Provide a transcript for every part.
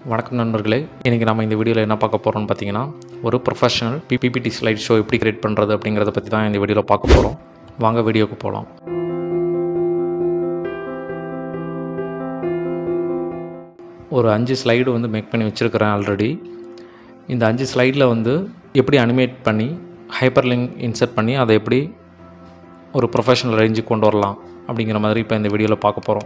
வணக்கம் நண்பர்களே இன்றைக்கி நம்ம இந்த வீடியோவில் என்ன பார்க்க போகிறோம்னு பார்த்தீங்கன்னா ஒரு ப்ரொஃபஷனல் பிபிடி ஸ்லைட் ஷோ எப்படி கிரியேட் பண்ணுறது அப்படிங்கிறத பற்றி தான் இந்த வீடியோவில் பார்க்க போகிறோம் வாங்க வீடியோக்கு போகலாம் ஒரு அஞ்சு ஸ்லைடு வந்து மேக் பண்ணி வச்சுருக்கிறேன் ஆல்ரெடி இந்த அஞ்சு ஸ்லைடில் வந்து எப்படி அனிமேட் பண்ணி ஹைப்பர் லிங்க் இன்சர்ட் பண்ணி அதை எப்படி ஒரு ப்ரொஃபஷனல் ரேஞ்சுக்கு கொண்டு வரலாம் அப்படிங்கிற மாதிரி இப்போ இந்த வீடியோவில் பார்க்க போகிறோம்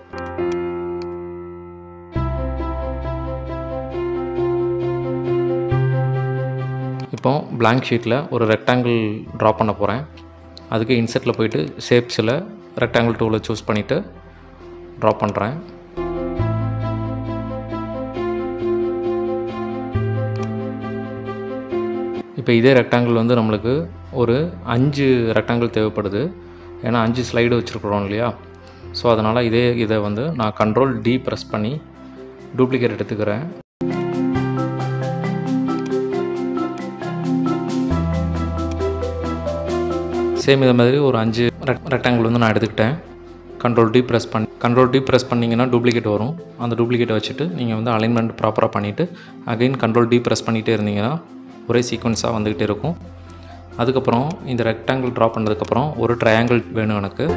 இப்போ blank ஷீட்டில் ஒரு ரெக்டாங்கிள் ட்ரா பண்ண போகிறேன் அதுக்கு இன்செர்ட்டில் போயிட்டு ஷேப்ஸில் ரெக்டாங்கிள் டூவில் சூஸ் பண்ணிவிட்டு ட்ரா பண்ணுறேன் இப்போ இதே ரெக்டாங்கிள் வந்து நம்மளுக்கு ஒரு அஞ்சு ரெக்டாங்கிள் தேவைப்படுது ஏன்னா அஞ்சு ஸ்லைடு வச்சுருக்குறோம் இல்லையா ஸோ அதனால் இதே இதை வந்து நான் கண்ட்ரோல் டி ப்ரெஸ் பண்ணி டூப்ளிகேட் எடுத்துக்கிறேன் சேம் இதை மாதிரி ஒரு அஞ்சு ரெக்டாங்கிள் வந்து நான் எடுத்துக்கிட்டேன் கண்ட்ரோல் டி ப்ரெஸ் பண்ணி கண்ட்ரோல் டி ப்ரெஸ் பண்ணிங்கன்னா டூப்ளிகேட் வரும் அந்த டூப்ளிகேட்டை வச்சுட்டு நீங்கள் வந்து அலைன்மெண்ட் ப்ராப்பராக பண்ணிவிட்டு அகைன் கண்ட்ரோல் டி ப்ரெஸ் பண்ணிகிட்டே இருந்தீங்கன்னா ஒரே சீக்வன்ஸாக வந்துக்கிட்டே இருக்கும் அதுக்கப்புறம் இந்த ரெக்டாங்கிள் ட்ரா பண்ணதுக்கப்புறம் ஒரு ட்ரையாங்கிள் வேணும் எனக்கு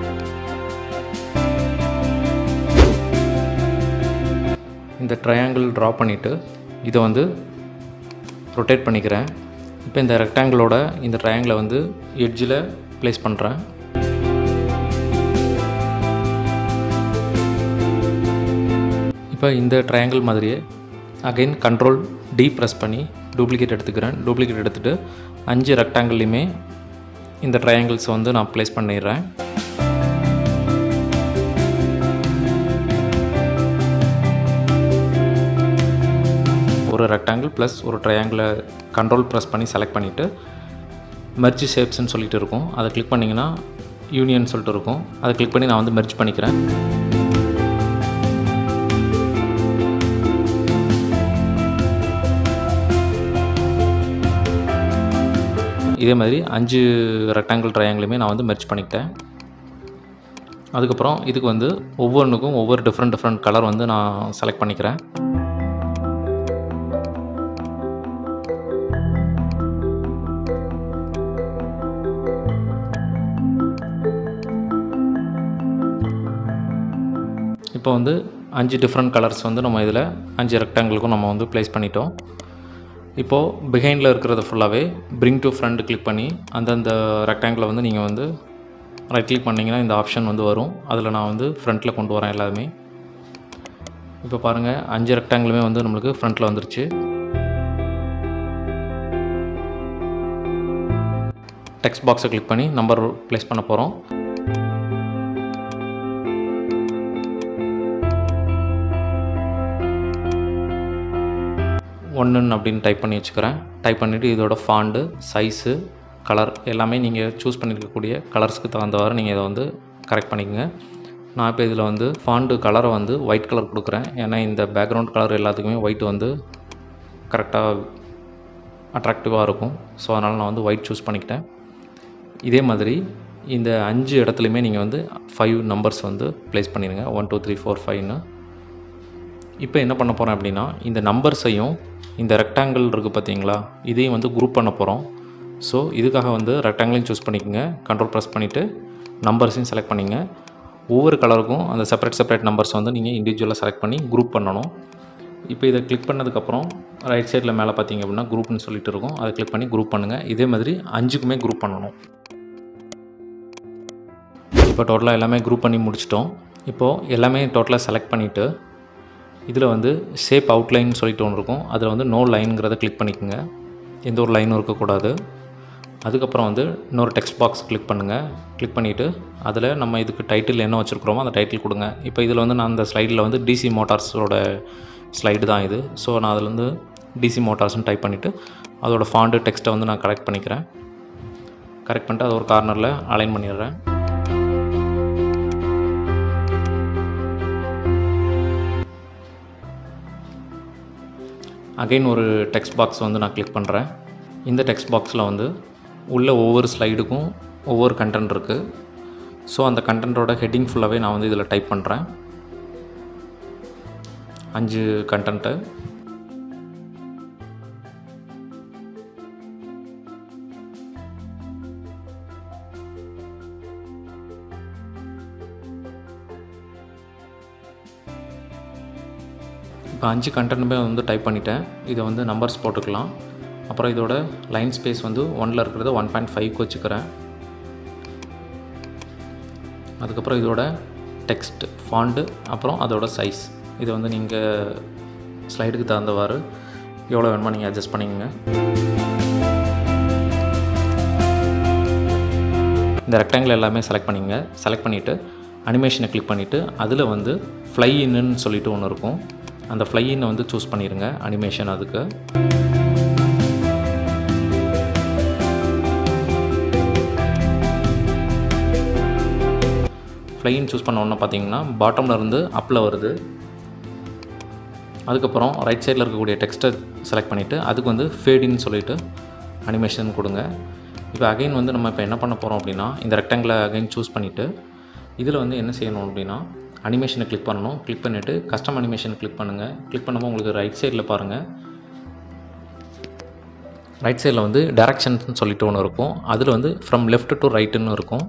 இந்த ட்ரையாங்கிள் ட்ரா பண்ணிவிட்டு இதை வந்து ரொட்டேட் பண்ணிக்கிறேன் இப்போ இந்த ரெக்டாங்கிளோட இந்த ட்ரையாங்கிளை வந்து எட்ஜில் ப்ளேஸ் பண்ணுறேன் இப்போ இந்த ட்ரையாங்கிள் மாதிரியே அகைன் கண்ட்ரோல் டி ப்ரெஸ் பண்ணி டூப்ளிகேட் எடுத்துக்கிறேன் டூப்ளிகேட் எடுத்துகிட்டு அஞ்சு ரெக்டாங்கிள்லையுமே இந்த ட்ரையாங்கிள்ஸை வந்து நான் ப்ளேஸ் பண்ணிடுறேன் ஒரு ரெக்டாங்கிள் ப்ளஸ் ஒரு ட்ரையாங்கிளை கண்ட்ரோல் ப்ரெஸ் பண்ணி செலக்ட் பண்ணிவிட்டு மெர்ஜ் ஷேப்ஸ்னு சொல்லிட்டு இருக்கும் அதை கிளிக் பண்ணிங்கன்னா யூனியன் சொல்லிட்டு இருக்கும் அதை கிளிக் பண்ணி நான் வந்து மெர்ஜ் பண்ணிக்கிறேன் இதே மாதிரி அஞ்சு ரெக்டாங்கிள் ட்ரையாங்கிளுமே நான் வந்து மெர்ஜ் பண்ணிக்கிட்டேன் அதுக்கப்புறம் இதுக்கு வந்து ஒவ்வொன்றுக்கும் ஒவ்வொரு டிஃப்ரெண்ட் டிஃப்ரெண்ட் கலர் வந்து நான் செலக்ட் பண்ணிக்கிறேன் இப்போ வந்து அஞ்சு டிஃப்ரெண்ட் கலர்ஸ் வந்து நம்ம இதில் அஞ்சு ரெக்டாங்கிளுக்கும் நம்ம வந்து ப்ளேஸ் பண்ணிட்டோம் இப்போது பிஹைண்டில் இருக்கிறது ஃபுல்லாகவே பிரிங் டு ஃப்ரண்ட் கிளிக் பண்ணி அந்தந்த ரெக்டாங்கிளை வந்து நீங்கள் வந்து ரைட் கிளிக் பண்ணிங்கன்னா இந்த ஆப்ஷன் வந்து வரும் அதில் நான் வந்து ஃப்ரண்ட்டில் கொண்டு வரேன் எல்லாருமே இப்போ பாருங்கள் அஞ்சு ரெக்டாங்கிளுமே வந்து நம்மளுக்கு ஃப்ரண்ட்டில் வந்துருச்சு டெக்ஸ்ட் பாக்ஸை கிளிக் பண்ணி நம்பர் ப்ளேஸ் பண்ண போகிறோம் ஒன்று அப்படின்னு டைப் பண்ணி வச்சுக்கிறேன் டைப் பண்ணிவிட்டு இதோட ஃபாண்டு சைஸு கலர் எல்லாமே நீங்கள் சூஸ் பண்ணியிருக்கக்கூடிய கலர்ஸ்க்கு தகுந்தவாறு நீங்கள் இதை வந்து கரெக்ட் பண்ணிக்கோங்க நான் இப்போ இதில் வந்து ஃபாண்டு கலரை வந்து ஒயிட் கலர் கொடுக்குறேன் ஏன்னா இந்த பேக்ரவுண்ட் கலர் எல்லாத்துக்குமே ஒயிட் வந்து கரெக்டாக அட்ராக்டிவாக இருக்கும் ஸோ அதனால் நான் வந்து ஒயிட் சூஸ் பண்ணிக்கிட்டேன் இதே மாதிரி இந்த அஞ்சு இடத்துலையுமே நீங்கள் வந்து ஃபைவ் நம்பர்ஸ் வந்து ப்ளேஸ் பண்ணிடுங்க ஒன் டூ த்ரீ ஃபோர் ஃபைவ்னு இப்போ என்ன பண்ண போகிறேன் அப்படின்னா இந்த நம்பர்ஸையும் இந்த ரெக்டாங்கிள் இருக்குது பார்த்தீங்களா இதையும் வந்து குரூப் பண்ண போகிறோம் ஸோ இதுக்காக வந்து ரெக்டாங்கிளையும் சூஸ் பண்ணிக்கோங்க கண்ட்ரோல் ப்ரெஸ் பண்ணிவிட்டு நம்பர்ஸையும் செலக்ட் பண்ணிங்க ஒவ்வொரு கலருக்கும் அந்த செப்பரேட் செப்பரேட் நம்பர்ஸ் வந்து நீங்கள் இண்டிவிஜுவலாக செலக்ட் பண்ணி குரூப் பண்ணணும் இப்போ இதை கிளிக் பண்ணதுக்கப்புறம் ரைட் சைடில் மேலே பார்த்தீங்க அப்படின்னா குரூப்னு சொல்லிட்டு இருக்கும் அதை கிளிக் பண்ணி குரூப் பண்ணுங்கள் இதே மாதிரி அஞ்சுக்குமே குரூப் பண்ணணும் இப்போ டோட்டலாக எல்லாமே குரூப் பண்ணி முடிச்சிட்டோம் இப்போது எல்லாமே டோட்டலாக செலக்ட் பண்ணிவிட்டு இதில் வந்து ஷேப் அவுட்லைன் சொல்லிட்டு ஒன்று இருக்கும் அதில் வந்து நோ லைனுங்கிறத கிளிக் பண்ணிக்கோங்க எந்த ஒரு லைனும் இருக்கக்கூடாது அதுக்கப்புறம் வந்து இன்னொரு டெக்ஸ்ட் பாக்ஸ் கிளிக் பண்ணுங்கள் கிளிக் பண்ணிவிட்டு அதில் நம்ம இதுக்கு டைட்டில் என்ன வச்சுருக்குறோமோ அந்த டைட்டில் கொடுங்க இப்போ இதில் வந்து நான் அந்த ஸ்லைடில் வந்து டிசி மோட்டார்ஸோட ஸ்லைடு தான் இது ஸோ நான் அதில் வந்து டிசி மோட்டார்ஸ்னு டைப் பண்ணிவிட்டு அதோடய ஃபாண்டு டெக்ஸ்ட்டை வந்து நான் கரெக்ட் பண்ணிக்கிறேன் கரெக்ட் பண்ணிட்டு அதை ஒரு கார்னரில் அலைன் பண்ணிடுறேன் அகைன் ஒரு டெக்ஸ்ட் பாக்ஸ் வந்து நான் கிளிக் பண்ணுறேன் இந்த டெக்ஸ்ட் பாக்ஸில் வந்து உள்ள ஒவ்வொரு ஸ்லைடுக்கும் ஒவ்வொரு கண்டென்ட் இருக்குது ஸோ அந்த கண்டென்ட்டோட ஹெட்டிங் ஃபுல்லாகவே நான் வந்து இதில் டைப் பண்ணுறேன் அஞ்சு கண்டென்ட்டை இப்போ அஞ்சு கண்டென்ட்டுமே வந்து டைப் பண்ணிட்டேன் இதை வந்து நம்பர்ஸ் போட்டுக்கலாம் அப்புறம் இதோட லைன் ஸ்பேஸ் வந்து ஒனில் இருக்கிறத ஒன் பாயிண்ட் ஃபைவ்க்கு வச்சுக்கிறேன் அதுக்கப்புறம் இதோட டெக்ஸ்ட் ஃபாண்டு அப்புறம் அதோட சைஸ் இதை வந்து நீங்கள் ஸ்லைடுக்கு தகுந்தவாறு எவ்வளோ வேணுமோ நீங்கள் அட்ஜஸ்ட் பண்ணிக்கங்க இந்த ரெக்டாங்கிள் எல்லாமே செலக்ட் பண்ணிங்க செலக்ட் பண்ணிவிட்டு அனிமேஷனை கிளிக் பண்ணிவிட்டு அதில் வந்து ஃப்ளை இன்னுன்னு சொல்லிட்டு ஒன்று இருக்கும் அந்த ஃப்ளை இன்னை வந்து சூஸ் பண்ணிடுங்க அனிமேஷன் அதுக்கு ஃப்ளைன்னு சூஸ் பண்ண உடனே பார்த்தீங்கன்னா பாட்டமில் இருந்து அப்பில் வருது அதுக்கப்புறம் ரைட் சைடில் இருக்கக்கூடிய டெக்ஸ்ட்டை செலக்ட் பண்ணிவிட்டு அதுக்கு வந்து ஃபேடின்னு சொல்லிவிட்டு அனிமேஷன் கொடுங்க இப்போ அகைன் வந்து நம்ம இப்போ என்ன பண்ண போகிறோம் அப்படின்னா இந்த ரெக்டாங்கிளை அகைன் சூஸ் பண்ணிவிட்டு இதில் வந்து என்ன செய்யணும் அப்படின்னா அனிமேஷனை கிளிக் பண்ணணும் கிளிக் பண்ணிவிட்டு கஸ்டம் அனிமேஷன் கிளிக் பண்ணுங்கள் கிளிக் பண்ணும்போது உங்களுக்கு ரைட் சைடில் பாருங்கள் ரைட் சைடில் வந்து டேரக்ஷன்ஸ்னு சொல்லிட்டு ஒன்று இருக்கும் அதில் வந்து ஃப்ரம் லெஃப்ட் டு ரைட்டுன்னு இருக்கும்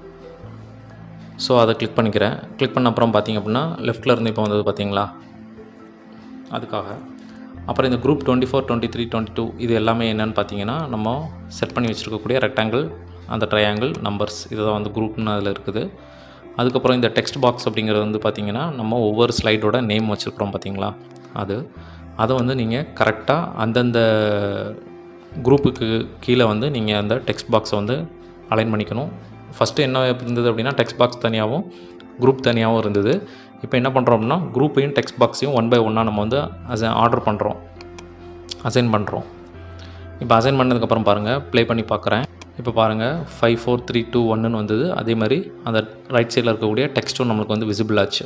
ஸோ அதை கிளிக் பண்ணிக்கிறேன் கிளிக் பண்ண அப்புறம் பார்த்தீங்க அப்படின்னா லெஃப்ட்டில் இருந்து இப்போ வந்தது பார்த்தீங்களா அதுக்காக அப்புறம் இந்த group twenty four twenty three twenty two இது எல்லாமே என்னென்னு பார்த்தீங்கன்னா நம்ம செட் பண்ணி வச்சுருக்கக்கூடிய ரெக்டாங்கிள் அந்த ட்ரையாங்கிள் நம்பர்ஸ் இதுதான் வந்து குரூப்னு அதில் இருக்குது அதுக்கப்புறம் இந்த டெக்ஸ்ட் பாக்ஸ் அப்படிங்கிறது வந்து பார்த்திங்கன்னா நம்ம ஒவ்வொரு ஸ்லைடோட நேம் வச்சுருக்குறோம் பார்த்தீங்களா அது அதை வந்து நீங்கள் கரெக்டாக அந்தந்த குரூப்புக்கு கீழே வந்து நீங்கள் அந்த டெக்ஸ்ட் பாக்ஸை வந்து அலைன் பண்ணிக்கணும் ஃபஸ்ட்டு என்ன இருந்தது அப்படின்னா டெக்ஸ்ட் பாக்ஸ் தனியாகவும் குரூப் தனியாகவும் இருந்தது இப்போ என்ன பண்ணுறோம் அப்படின்னா குரூப்பையும் டெக்ஸ்ட் பாக்ஸையும் ஒன் பை ஒன்னாக நம்ம வந்து அசை ஆர்டர் பண்ணுறோம் அசைன் பண்ணுறோம் இப்போ அசைன் பண்ணதுக்கப்புறம் பாருங்கள் ப்ளே பண்ணி பார்க்குறேன் இப்போ பாருங்கள் ஃபைவ் ஃபோர் த்ரீ டூ ஒன்றுன்னு வந்தது அதே மாதிரி அந்த ரைட் சைடில் இருக்கக்கூடிய டெக்ஸ்ட்டும் நம்மளுக்கு வந்து விசிபிள் ஆச்சு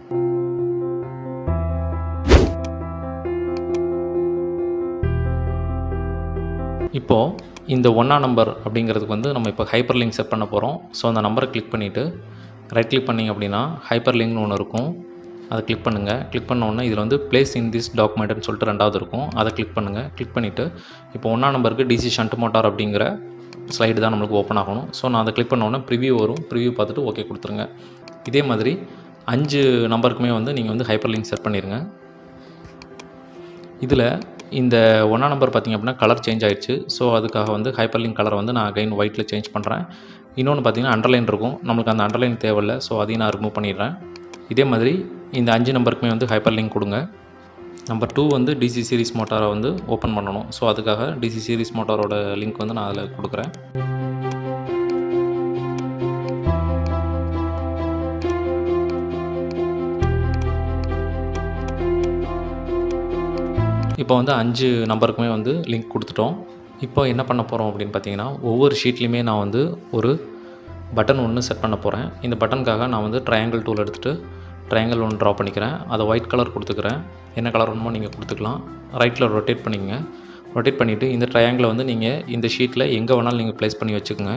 இப்போது இந்த ஒன்றா நம்பர் அப்படிங்கிறதுக்கு வந்து நம்ம இப்போ ஹைப்பர் லிங்க் செட் பண்ண போகிறோம் ஸோ அந்த நம்பரை கிளிக் பண்ணிவிட்டு ரைட் கிளிக் பண்ணிங்க அப்படின்னா ஹைப்பர் லிங்க்னு ஒன்று இருக்கும் அதை கிளிக் பண்ணுங்கள் கிளிக் பண்ண உடனே இதில் வந்து பிளேஸ் இன் திஸ் டாக்குமெண்ட்னு சொல்லிட்டு ரெண்டாவது இருக்கும் அதை கிளிக் பண்ணுங்கள் கிளிக் பண்ணிவிட்டு இப்போ ஒன்றா நம்பருக்கு டிசி ஷண்ட் மோட்டார் அப்படிங்கிற ஸ்லைடு தான் நம்மளுக்கு ஓப்பன் ஆகணும் ஸோ நான் அதை கிளிக் பண்ண உடனே ப்ரிவியூ வரும் ப்ரிவியூ பார்த்துட்டு ஓகே கொடுத்துருங்க இதே மாதிரி அஞ்சு நம்பருக்குமே வந்து நீங்கள் வந்து ஹைப்பர் லிங்க் செட் பண்ணிடுங்க இதில் இந்த ஒன்றா நம்பர் பார்த்திங்க அப்படின்னா கலர் சேஞ்ச் ஆயிடுச்சு ஸோ அதுக்காக வந்து ஹைப்பர் லிங்க் கலரை வந்து நான் அகைன் ஒயிட்டில் சேஞ்ச் பண்ணுறேன் இன்னொன்று பார்த்திங்கன்னா அண்டர்லைன் இருக்கும் நம்மளுக்கு அந்த அண்டர்லைன் தேவையில்லை ஸோ அதையும் நான் ரிமூவ் பண்ணிடுறேன் இதே மாதிரி இந்த அஞ்சு நம்பருக்குமே வந்து ஹைப்பர் லிங்க் கொடுங்க நம்பர் டூ வந்து டிசி சீரிஸ் மோட்டாரை வந்து ஓப்பன் பண்ணணும் ஸோ அதுக்காக டிசி சீரிஸ் மோட்டாரோட லிங்க் வந்து நான் அதில் கொடுக்குறேன் இப்போ வந்து அஞ்சு நம்பருக்குமே வந்து லிங்க் கொடுத்துட்டோம் இப்போ என்ன பண்ண போகிறோம் அப்படின்னு பார்த்தீங்கன்னா ஒவ்வொரு ஷீட்லேயுமே நான் வந்து ஒரு பட்டன் ஒன்று செட் பண்ண போகிறேன் இந்த பட்டனுக்காக நான் வந்து ட்ரையாங்கிள் டூல் எடுத்துகிட்டு ட்ரையாங்கிள் ஒன்று ட்ரா பண்ணிக்கிறேன் அதை ஒயிட் கலர் கொடுத்துக்கிறேன் என்ன கலர் வேணுமோ நீங்கள் கொடுத்துக்கலாம் ரைட்டில் ரொட்டேட் பண்ணிக்கங்க ரொட்டேட் பண்ணிவிட்டு இந்த ட்ரையாங்கிளை வந்து நீங்கள் இந்த ஷீட்டில் எங்கே வேணாலும் நீங்கள் ப்ளேஸ் பண்ணி வச்சுக்கோங்க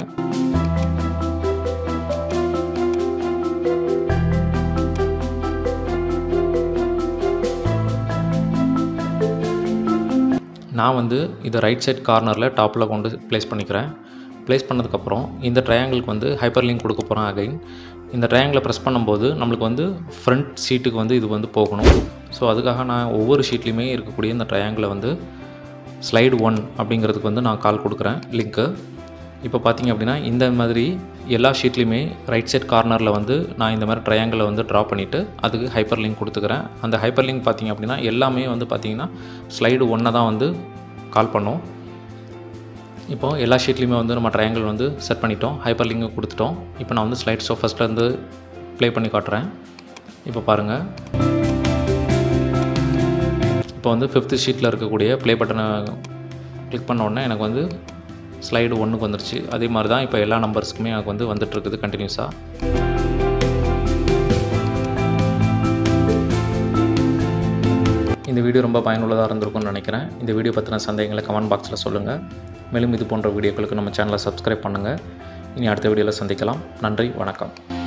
நான் வந்து இதை ரைட் சைட் கார்னரில் டாப்பில் கொண்டு ப்ளேஸ் பண்ணிக்கிறேன் ப்ளேஸ் பண்ணதுக்கப்புறம் இந்த ட்ரையாங்கிளுக்கு வந்து ஹைப்பர் லிங்க் கொடுக்க போகிறேன் அகைன் இந்த ட்ரையாங்கிளை ப்ரெஸ் பண்ணும்போது நம்மளுக்கு வந்து ஃப்ரண்ட் ஷீட்டுக்கு வந்து இது வந்து போகணும் ஸோ அதுக்காக நான் ஒவ்வொரு ஷீட்லேயுமே இருக்கக்கூடிய இந்த ட்ரையாங்கிளை வந்து ஸ்லைடு ஒன் அப்படிங்கிறதுக்கு வந்து நான் கால் கொடுக்குறேன் லிங்க்கு இப்போ பார்த்தீங்க அப்படின்னா இந்த மாதிரி எல்லா ஷீட்லேயுமே ரைட் சைட் கார்னரில் வந்து நான் இந்த மாதிரி ட்ரையாங்கிளை வந்து ட்ரா பண்ணிவிட்டு அதுக்கு ஹைப்பர் லிங்க் கொடுத்துக்கிறேன் அந்த ஹைப்பர் லிங்க் பார்த்தீங்க அப்படின்னா எல்லாமே வந்து பார்த்தீங்கன்னா ஸ்லைடு ஒன்றை தான் வந்து கால் பண்ணோம் இப்போ எல்லா ஷீட்லேயுமே வந்து நம்ம ட்ரையாங்கிள் வந்து செட் பண்ணிட்டோம் ஹைப்பர் லிங்க் கொடுத்துட்டோம் இப்போ நான் வந்து ஸ்லைட் ஷோ ஃபஸ்ட்லேருந்து ப்ளே பண்ணி காட்டுறேன் இப்போ பாருங்கள் இப்போ வந்து ஃபிஃப்த்து ஷீட்டில் இருக்கக்கூடிய ப்ளே பட்டனை கிளிக் பண்ண உடனே எனக்கு வந்து ஸ்லைடு ஒன்றுக்கு வந்துருச்சு அதே மாதிரி தான் இப்போ எல்லா நம்பர்ஸ்க்குமே எனக்கு வந்து வந்துட்டுருக்குது கண்டினியூஸாக இந்த வீடியோ ரொம்ப பயனுள்ளதாக இருந்திருக்கும்னு நினைக்கிறேன் இந்த வீடியோ பற்றின சந்தேகங்களை கமெண்ட் பாக்ஸில் சொல்லுங்கள் மேலும் இது போன்ற வீடியோக்களுக்கு நம்ம சேனலை சப்ஸ்கிரைப் பண்ணுங்கள் இனி அடுத்த வீடியோவில் சந்திக்கலாம் நன்றி வணக்கம்